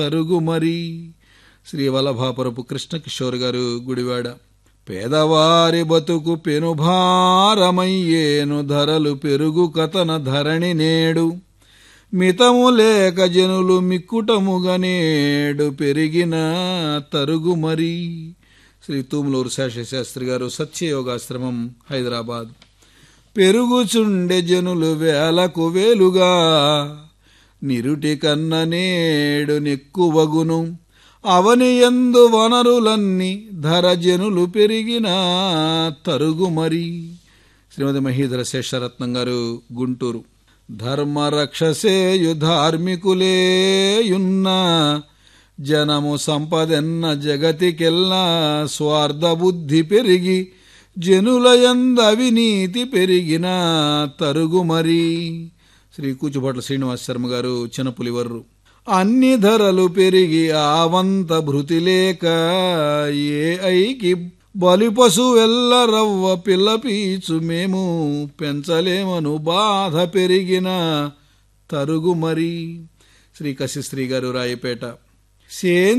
తరుగు మరి శ్రీ వల్లభాపురపు కృష్ణకిషోర్ గారు గుడివాడ పేదవారి బతుకు పెనుభారమయ్యేను ధరలు పెరుగు కథన ధరణి నేడు మితము లేక జనులు మిక్కుటముగా నేడు పెరిగిన తరుగు మరి శ్రీ తూములూరు శేషశాస్త్రి గారు సత్యయోగాశ్రమం హైదరాబాద్ పెరుగుచుండె జనులు వేలకు వేలుగా నిరుటి కన్న నేడు నెక్కువగును అవని ఎందు వనరులన్నీ ధర జనులు పెరిగిన తరుగు మరి శ్రీమతి మహీధర శేషరత్నం గారు గుంటూరు ధర్మరక్షసేయు ధార్మికులేయున్న జనము సంపదెన్న జగతికెల్లా స్వార్థ బుద్ధి పెరిగి జనుల యంద అవినీతి పెరిగిన తరుగు మరి శ్రీ కూచుభట్ల శ్రీనివాస్ శర్మ గారు చినపులివర్రు అన్ని ధరలు పెరిగి ఆవంత భృతి లేక ఏ ఐకి బలి పశువెల్ల రవ్వ పిల్ల పీచు మేము పెంచలేమను బాధ పెరిగిన తరుగు మరి శ్రీ కశిశ్రీ గారు రాయపేట సేంద్రియ